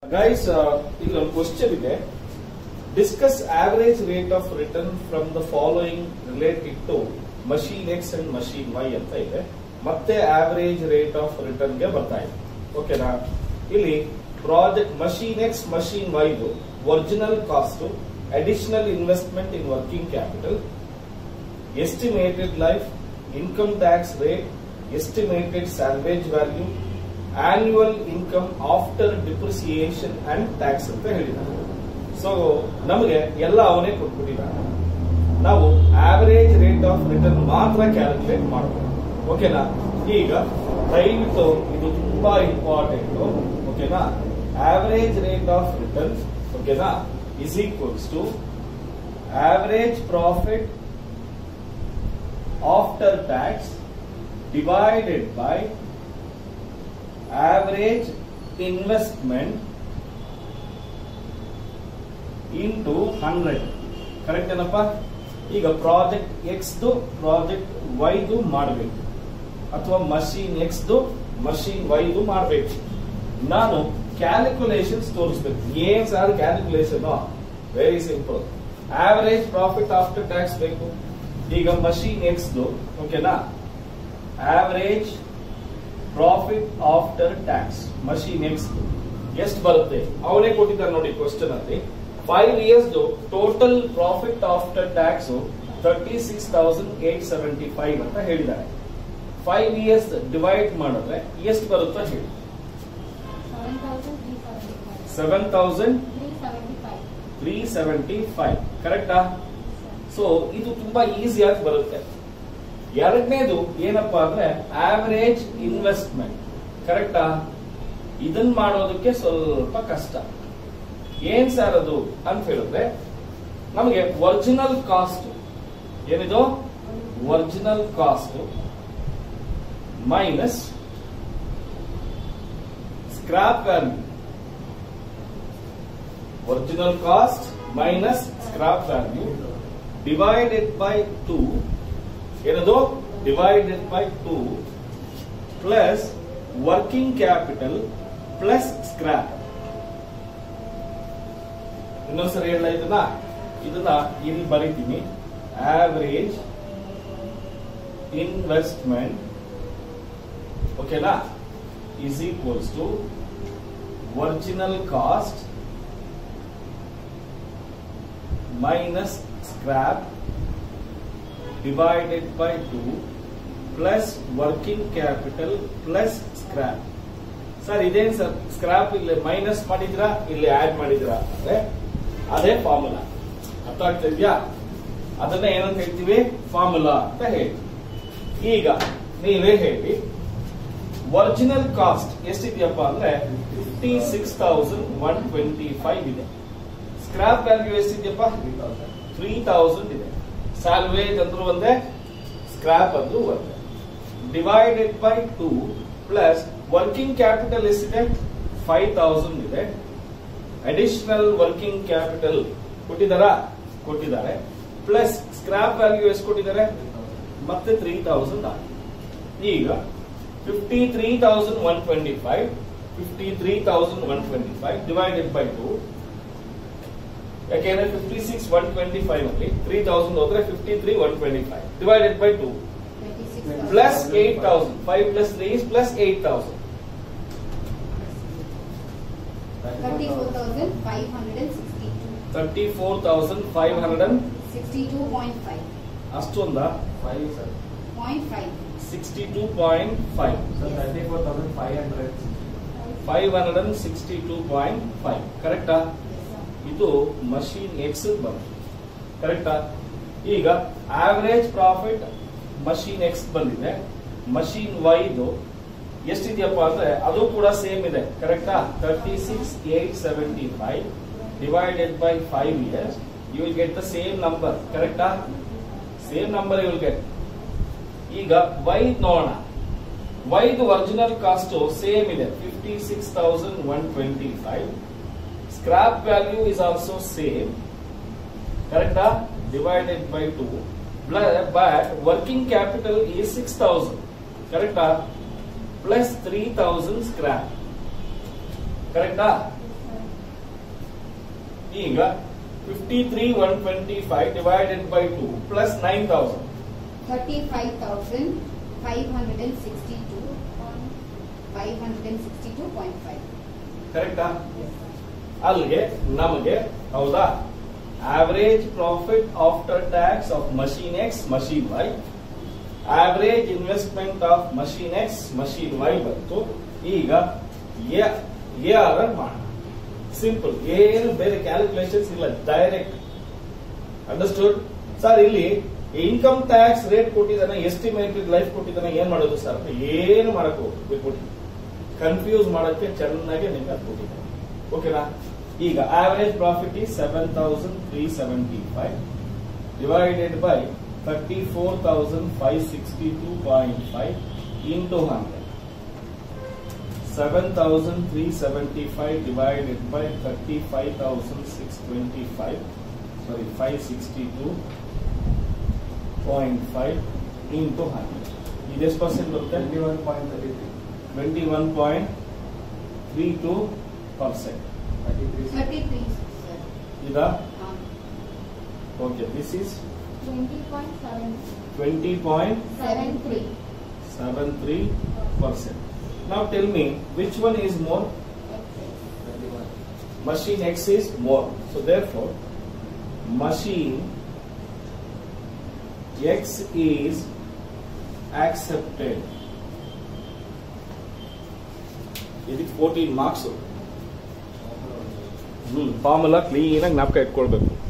Guys ಇಲ್ಲಿ ಒಂದು question ಇದೆ discuss average rate of return from the following related to machine X and machine Y ಅಂತ ಇದೆ ಮತ್ತೆ ಆವರೇಜ್ ರೇಟ್ ಆಫ್ ರಿಟರ್ನ್ ಗೆ ಬರ್ತಾ ಇದೆ ಓಕೆನಾ ಇಲ್ಲಿ ಪ್ರಾಜೆಕ್ಟ್ ಮಷೀನ್ ಎಕ್ಸ್ ಮಷೀನ್ ವೈದು original cost additional investment in working capital estimated life income tax rate estimated salvage value annual income after depreciation and tax ಅಂತ ಹೇಳಿದ್ದಾರೆ ಸೊ ನಮಗೆ ಎಲ್ಲ ಅವನೇ ಕೊಟ್ಬಿಟ್ಟಿದ್ದಾನೆ ನಾವು ಆವರೇಜ್ ರೇಟ್ ಆಫ್ ರಿಟರ್ನ್ ಮಾತ್ರ ಕ್ಯಾಲ್ಕುಲೇಟ್ ಮಾಡಬೇಕು ಓಕೆನಾ ಈಗ ದಯವಿಟ್ಟು ಇದು ತುಂಬಾ ಇಂಪಾರ್ಟೆಂಟ್ ಓಕೆನಾ ಆವರೇಜ್ ರೇಟ್ ಆಫ್ ರಿಟರ್ನ್ ಓಕೆನಾ is equals to average profit after tax divided by average investment into 100 correct ಏನಪ್ಪ ಈಗ ಪ್ರಾಜೆಕ್ಟ್ ಎಕ್ಸ್ ಪ್ರಾಜೆಕ್ಟ್ ವೈದು ಮಾಡಬೇಕು ಅಥವಾ ಮಷೀನ್ ಎಕ್ಸ್ ಮಷೀನ್ ವೈದು ಮಾಡಬೇಕು ನಾನು ಕ್ಯಾಲ್ಕುಲೇಷನ್ಸ್ ತೋರಿಸ್ಬೇಕು ಏನ್ sir calculation very simple average profit after tax ಬೇಕು ಈಗ ಮಷೀನ್ ಎಕ್ಸ್ ಓಕೆನಾ average profit after tax machine X ಎಷ್ಟು ಬರುತ್ತೆ ಅವನೇ ಕೊಟ್ಟಿದ್ದಾರೆ ನೋಡಿ ಕ್ವಶನ್ ಅಲ್ಲಿ five years total profit after tax thirty six thousand eight seventy five ಅಂತ ಹೇಳಿದ್ದಾರೆ ಫೈವ್ ಇಯರ್ಸ್ ಡಿವೈಡ್ ಮಾಡಿದ್ರೆ ಎಷ್ಟು ಬರುತ್ತೆ ಹೇಳಿ seven thousand three seventy five ಕರೆಕ್ಟಾ ಸೊ ಇದು ತುಂಬಾ ಈಸಿಯಾಗಿ ಬರುತ್ತೆ ಎರಡನೇದು ಏನಪ್ಪಾ ಅಂದ್ರೆ ಆವರೇಜ್ ಇನ್ವೆಸ್ಟ್ಮೆಂಟ್ ಕರೆಕ್ಟಾ ಇದನ್ ಮಾಡೋದಕ್ಕೆ ಸ್ವಲ್ಪ ಕಷ್ಟ ಏನ್ ಸರ್ ಅದು ಅಂತ ಹೇಳಿದ್ರೆ ನಮಗೆ ಒರಿಜಿನಲ್ ಕಾಸ್ಟ್ ಏನಿದು original cost minus scrap value original cost minus scrap value divided by two ಏನದು divided by two plus working capital plus scrap ಇನ್ನೊಂದ್ಸರಿ ಹೇಳ ಇದನ್ನ ಇದನ್ನ ಇಲ್ಲಿ ಬರೀತೀನಿ ಆವರೇಜ್ ಇನ್ವೆಸ್ಟ್ಮೆಂಟ್ ಓಕೆನಾ is equals to original cost minus scrap divided by 2 plus working capital plus scrap sir ಇದೇನ್ sir scrap ಇಲ್ಲಿ ಮೈನಸ್ ಮಾಡಿದ್ರಾ ಇಲ್ಲಿ ಆಡ್ ಮಾಡಿದ್ರಾ ಅಂದ್ರೆ ಅದೇ ಫಾರ್ಮುಲಾ ಅರ್ಥ ಆಗ್ತಾ ಇದೆಯಾ ಅದನ್ನ ಏನಂತ ಹೇಳ್ತೀವಿ ಫಾರ್ಮುಲಾ ಅಂತ ಹೇಳಿ ಈಗ ನೀವೇ ಹೇಳಿ ಒರಿಜಿನಲ್ ಕಾಸ್ಟ್ ಎಷ್ಟಿದೆಯಪ್ಪ ಅಂದ್ರೆ fifty six thousand one twenty five ಇದೆ ಸ್ಕ್ರಾಪ್ ವ್ಯಾಲ್ಯೂ ಎಷ್ಟಿದೆಯಪ್ಪ ತ್ರೀ ತೌಸಂಡ್ ಇದೆ ಸ್ಯಾಲ್ವೇಜ್ ಅಂದ್ರೂ ಒಂದೇ ಸ್ಕ್ರಾಪ್ ಅಂದ್ರೂ ಒಂದೇ divided by two plus working capital ಎಷ್ಟಿದೆ ಫೈವ್ ತೌಸಂಡ್ ಇದೆ ಅಡಿಷನಲ್ ವರ್ಕಿಂಗ್ ಕ್ಯಾಪಿಟಲ್ ಕೊಟ್ಟಿದಾರ ಕೊಟ್ಟಿದ್ದಾರೆ ಪ್ಲಸ್ ಸ್ಕ್ರಾಪ್ ವ್ಯಾಲ್ಯೂ ಎಷ್ಟು ಕೊಟ್ಟಿದ್ದಾರೆ ಮತ್ತೆ ತ್ರೀ ತೌಸಂಡ್ ಈಗ fifty three thousand one twenty five fifty three thousand one twenty five divided by two ಯಾಕೆಂದ್ರೆ fifty six one twenty five ಅಲ್ಲಿ ತ್ರೀ ತೌಸಂಡ್ ಹೋದ್ರೆ fifty three one twenty five divided by two plus eight thousand five plus three plus eight thousand thirty four thousand five hundred and ಅಷ್ಟೊಂದ sixty two point five five hundred and sixty two point five ಕರೆಕ್ಟಾ ಇದು machine X ಬಂತು ಕರೆಕ್ಟಾ ಈಗ average profit machine X ಬಂದಿದೆ machine ವೈದು ಎಷ್ಟಿದೆಯಪ್ಪ ಅಂದ್ರೆ ಅದು ಕೂಡ ಸೇಮ್ ಇದೆ ಕರೆಕ್ಟಾ thirty six eight seventy five divided by five years you will get the same number ಕರೆಕ್ಟಾ same number you will get ಈಗ ವೈದ್ ನೋಡೋಣ ವೈದು ಒರಿಜಿನಲ್ ಕಾಸ್ಟ್ ಸೇಮ್ ಇದೆ fifty six thousand one twenty five scrap value is also same correct divided by 2 but working capital is 6000 correct plus 3000 scrap ಕರೆಕ್ಟಾ ಈಗ fifty three one twenty five divided by two plus nine thousand thirty-five thousand five hundred and sixty-two five hundred and sixty-two point five. ಕರೆಕ್ಟಾ ಅಲ್ಲಿಗೆ ನಮಗೆ ಹೌದಾ average profit after tax of machine X machine Y average investment of machine X machine Y ಬಂತು ಈಗ A R R ಮಾಡೋಣ simple ಏನು ಬೇರೆ calculations ಇಲ್ಲ ಡೈರೆಕ್ಟ್ ಅಂಡರ್ಸ್ಟುಡ್ ಸರ್ ಇಲ್ಲಿ ಇನ್ಕಮ್ ಟ್ಯಾಕ್ಸ್ ರೇಟ್ ಕೊಟ್ಟಿದ್ದಾನೆ ಎಸ್ಟಿಮೇಟೆಡ್ ಲೈಫ್ ಕೊಟ್ಟಿದ್ದಾನೆ ಏನ್ ಮಾಡೋದು ಸರ್ ಏನು ಮಾಡಕ್ ಬಿಟ್ಬಿಟ್ಟು ಕನ್ಫ್ಯೂಸ್ ಮಾಡಕ್ಕೆ ಚೆನ್ನಾಗಿ ನಿಮ್ಗೆ ಅದು ಕೊಟ್ಟಿದ್ದಾರೆ ಓಕೆನಾ ಈಗ ಆವರೇಜ್ ಪ್ರಾಫಿಟ್ ಈ seven thousand three seventy five divided by thirty four thousand five sixty two point five into hundred seven thousand three seventy five divided by thirty five thousand six twenty five sorry five sixty two point five into hundred ಇದೆಷ್ಟು percent ಬರುತ್ತೆ twenty one point three two percent Thirty-three, sir. ಇದಾ Um, okay this is twenty point seven. Twenty point Seven three. seven three percent. Now tell me which one is more? Machine X is more. So therefore, machine X is accepted. ಇದಕ್ಕೆ fourteen marks ಹ್ಮ್ formula clean ಆಗಿ ಜ್ಞಾಪಕ ಇಟ್ಕೊಳ್ಬೇಕು